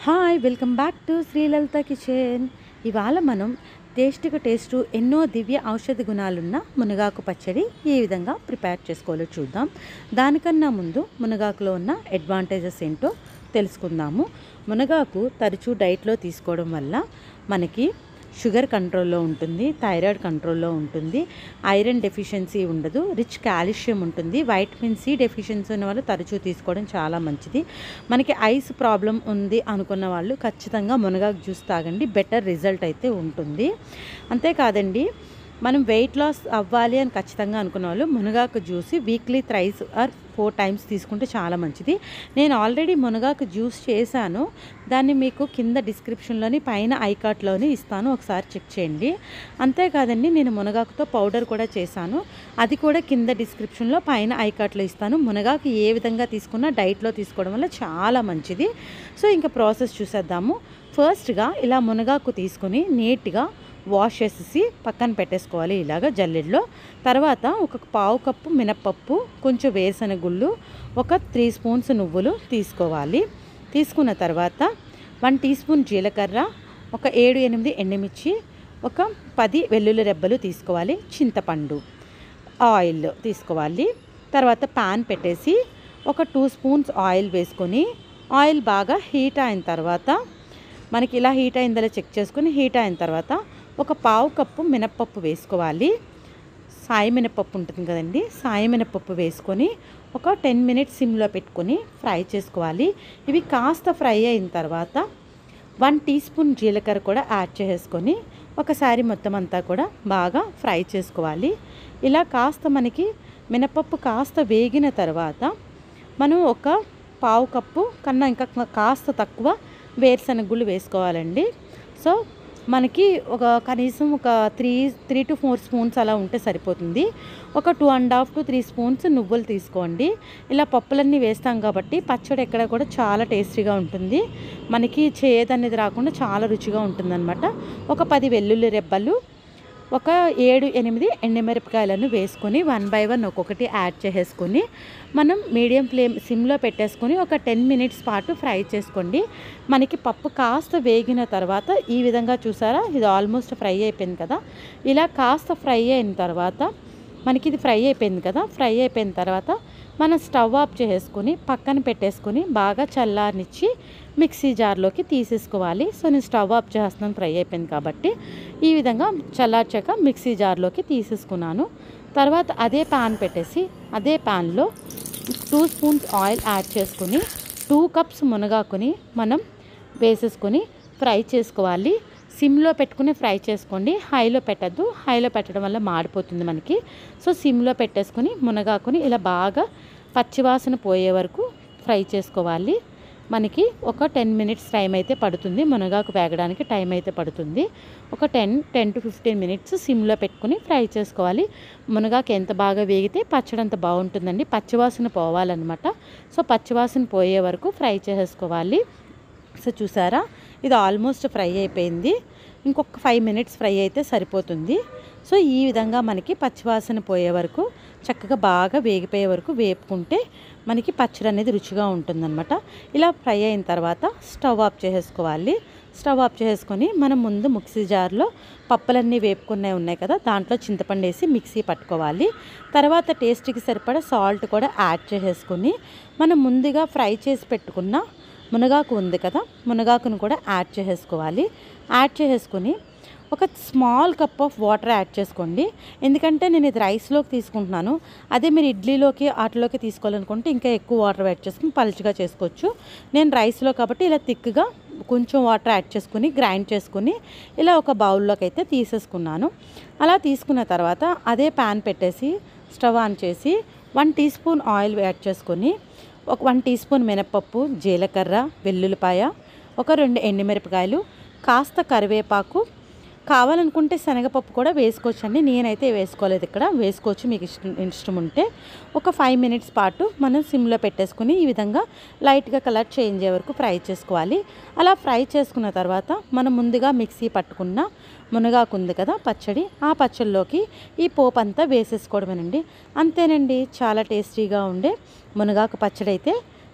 hi welcome back to Srilalitha kitchen ఇవాళ మనం టేస్ట్గా టేస్ట్ ఎన్నో దివ్య ఔషధ గుణాలున్న మునగాకు పచ్చడి ఏ విధంగా ప్రిపేర్ చేసుకోవాలో చూద్దాం దానికన్నా ముందు మునగాకులో ఉన్న అడ్వాంటేజెస్ ఏంటో తెలుసుకుందాము మునగాకు తరచూ డైట్లో తీసుకోవడం వల్ల మనకి షుగర్ కంట్రోల్లో ఉంటుంది థైరాయిడ్ కంట్రోల్లో ఉంటుంది ఐరన్ డెఫిషియన్సీ ఉండదు రిచ్ కాల్షియం ఉంటుంది వైటమిన్ సి డెఫిషియన్సీ ఉన్న వాళ్ళు తరచూ తీసుకోవడం చాలా మంచిది మనకి ఐస్ ప్రాబ్లం ఉంది అనుకున్న వాళ్ళు ఖచ్చితంగా మునగాకు జ్యూస్ తాగండి బెటర్ రిజల్ట్ అయితే ఉంటుంది అంతేకాదండి మనం వెయిట్ లాస్ అవ్వాలి అని ఖచ్చితంగా అనుకున్న వాళ్ళు మునగాకు juice weekly thrice or four times తీసుకుంటే చాలా మంచిది నేను ఆల్రెడీ మునగాకు జ్యూస్ చేశాను దాన్ని మీకు కింద డిస్క్రిప్షన్లోని పైన ఐకార్ట్లోని ఇస్తాను ఒకసారి చెక్ చేయండి అంతేకాదండి నేను మునగాకుతో పౌడర్ కూడా చేశాను అది కూడా కింద డిస్క్రిప్షన్లో పైన ఐకార్ట్లో ఇస్తాను మునగాకు ఏ విధంగా తీసుకున్నా డైట్లో తీసుకోవడం వల్ల చాలా మంచిది సో ఇంకా ప్రాసెస్ చూసేద్దాము ఫస్ట్గా ఇలా మునగాకు తీసుకొని నీట్గా వాష్ చేసేసి పక్కన పెట్టేసుకోవాలి ఇలాగ జల్లెడలో తర్వాత ఒక పావు కప్పు మినప్పప్పు కొంచెం వేరుశనగ గుళ్ళు ఒక త్రీ స్పూన్స్ నువ్వులు తీసుకోవాలి తీసుకున్న తర్వాత వన్ టీ స్పూన్ జీలకర్ర ఒక ఏడు ఎనిమిది ఎండుమిర్చి ఒక పది వెల్లుల్లి రెబ్బలు తీసుకోవాలి చింతపండు ఆయిల్ తీసుకోవాలి తర్వాత పాన్ పెట్టేసి ఒక టూ స్పూన్స్ ఆయిల్ వేసుకొని ఆయిల్ బాగా హీట్ అయిన తర్వాత మనకి ఇలా హీట్ అయిందో చెక్ చేసుకొని హీట్ అయిన తర్వాత ఒక పావు కప్పు మినప్పప్పు వేసుకోవాలి సాయి మినపప్పు ఉంటుంది కదండి సాయి మినపప్పు వేసుకొని ఒక టెన్ మినిట్స్ సిమ్లో పెట్టుకొని ఫ్రై చేసుకోవాలి ఇవి కాస్త ఫ్రై అయిన తర్వాత వన్ టీ స్పూన్ జీలకర్ర కూడా యాడ్ చేసుకొని ఒకసారి మొత్తం అంతా కూడా బాగా ఫ్రై చేసుకోవాలి ఇలా కాస్త మనకి మినపప్పు కాస్త వేగిన తర్వాత మనం ఒక పావు కప్పు కన్నా ఇంకా కాస్త తక్కువ వేరుశనగ గుళ్ళు వేసుకోవాలండి సో మనకి ఒక కనీసం ఒక three three to four spoons అలా ఉంటే సరిపోతుంది ఒక two and half to three spoons నువ్వులు తీసుకోండి ఇలా పప్పులన్నీ వేస్తాం కాబట్టి పచ్చడి ఎక్కడ కూడా చాలా టేస్టీగా ఉంటుంది మనకి చేదు అనేది రాకుండా చాలా రుచిగా ఉంటుందన్నమాట ఒక పది వెల్లుల్లి రెబ్బలు ఒక ఏడు ఎనిమిది ఎండుమిరపకాయలను వేసుకొని వన్ బై వన్ ఒక్కొక్కటి యాడ్ చేసేసుకొని మనం మీడియం ఫ్లేమ్ సిమ్లో పెట్టేసుకొని ఒక టెన్ మినిట్స్ పాటు ఫ్రై చేసుకోండి మనకి పప్పు కాస్త వేగిన తర్వాత ఈ విధంగా చూసారా ఇది ఆల్మోస్ట్ ఫ్రై అయిపోయింది కదా ఇలా కాస్త ఫ్రై అయిన తర్వాత మనకి ఇది ఫ్రై అయిపోయింది కదా ఫ్రై అయిపోయిన తర్వాత మనం స్టవ్ ఆఫ్ చేసుకొని పక్కన పెట్టేసుకొని బాగా చల్లారనిచ్చి మిక్సీ జార్లోకి తీసేసుకోవాలి సో నేను స్టవ్ ఆఫ్ చేస్తున్నాను ఫ్రై అయిపోయింది కాబట్టి ఈ విధంగా చల్లార్చాక మిక్సీ జార్లోకి తీసేసుకున్నాను తర్వాత అదే ప్యాన్ పెట్టేసి అదే ప్యాన్లో టూ స్పూన్స్ ఆయిల్ యాడ్ చేసుకుని టూ కప్స్ మునగాకుని మనం వేసేసుకొని ఫ్రై చేసుకోవాలి సిమ్లో పెట్టుకుని ఫ్రై చేసుకోండి హైలో పెట్టద్దు హైలో పెట్టడం వల్ల మాడిపోతుంది మనకి సో సిమ్లో పెట్టేసుకొని మునగాకుని ఇలా బాగా పచ్చివాసన పోయే వరకు ఫ్రై చేసుకోవాలి మనకి ఒక టెన్ మినిట్స్ టైం అయితే పడుతుంది మునగాకు వేగడానికి టైం అయితే పడుతుంది ఒక ten ten to fifteen minutes సిమ్లో పెట్టుకుని ఫ్రై చేసుకోవాలి మునగాకు ఎంత బాగా వేగితే పచ్చడి అంత బాగుంటుందండి పచ్చివాసన పోవాలన్నమాట సో పచ్చివాసన పోయే వరకు ఫ్రై చేసేసుకోవాలి సో చూసారా ఇది ఆల్మోస్ట్ ఫ్రై అయిపోయింది ఇంకొక ఫైవ్ మినిట్స్ ఫ్రై అయితే సరిపోతుంది సో ఈ విధంగా మనకి పచ్చివాసన పోయే వరకు చక్కగా బాగా వేగిపోయే వరకు వేపుకుంటే మనకి పచ్చడి అనేది రుచిగా ఉంటుందన్నమాట ఇలా ఫ్రై అయిన తర్వాత స్టవ్ ఆఫ్ చేసేసుకోవాలి స్టవ్ ఆఫ్ చేసుకొని మనం ముందు మిక్సీ జార్లో పప్పులన్నీ వేపుకునే ఉన్నాయి కదా దాంట్లో చింతపండు వేసి మిక్సీ పట్టుకోవాలి తర్వాత టేస్ట్కి సరిపడా సాల్ట్ కూడా యాడ్ చేసేసుకొని మనం ముందుగా ఫ్రై చేసి పెట్టుకున్న మునగాకు ఉంది కదా మునగాకును కూడా యాడ్ చేసేసుకోవాలి యాడ్ చేసేసుకొని ఒక small cup of water add చేసుకోండి ఎందుకంటే నేను ఇది రైస్లోకి తీసుకుంటున్నాను అదే మీరు ఇడ్లీలోకి వాటిలోకి తీసుకోవాలనుకుంటే ఇంకా ఎక్కువ వాటర్ యాడ్ చేసుకుని పలుచగా చేసుకోవచ్చు నేను రైస్లో కాబట్టి ఇలా థిక్గా కొంచెం వాటర్ యాడ్ చేసుకుని గ్రైండ్ చేసుకుని ఇలా ఒక బౌల్లోకి అయితే తీసేసుకున్నాను అలా తీసుకున్న తర్వాత అదే ప్యాన్ పెట్టేసి స్టవ్ ఆన్ చేసి one teaspoon oil add చేసుకొని ఒక వన్ టీ స్పూన్ మినపప్పు జీలకర్ర వెల్లుల్లిపాయ ఒక రెండు ఎండుమిరపకాయలు కాస్త కరివేపాకు కావాలనుకుంటే శనగపప్పు కూడా వేసుకోవచ్చు అండి నేనైతే వేసుకోలేదు ఇక్కడ వేసుకోవచ్చు మీకు ఇష్టం ఇష్టం ఉంటే ఒక ఫైవ్ మినిట్స్ పాటు మనం సిమ్లో పెట్టేసుకుని ఈ విధంగా లైట్గా కలర్ చేంజ్ అయ్యే వరకు ఫ్రై చేసుకోవాలి అలా ఫ్రై చేసుకున్న తర్వాత మనం ముందుగా మిక్సీ పట్టుకున్న మునగాకు ఉంది కదా పచ్చడి ఆ పచ్చడిలోకి ఈ పోపు అంతా వేసేసుకోవడమేనండి అంతేనండి చాలా టేస్టీగా ఉండే మునగాకు పచ్చడి అయితే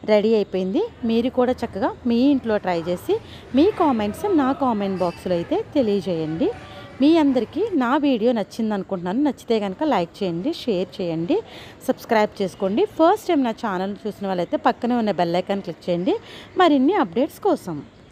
రెడీ అయిపోయింది మీరు కూడా చక్కగా మీ ఇంట్లో ట్రై చేసి మీ కామెంట్స్ నా కామెంట్ బాక్స్లో అయితే తెలియజేయండి మీ అందరికీ నా వీడియో నచ్చింది అనుకుంటున్నాను నచ్చితే కనుక లైక్ చేయండి షేర్ చేయండి సబ్స్క్రైబ్ చేసుకోండి ఫస్ట్ టైం నా ఛానల్ చూసిన వాళ్ళైతే పక్కనే ఉన్న బెల్ ఐకాన్ క్లిక్ చేయండి మరిన్ని అప్డేట్స్ కోసం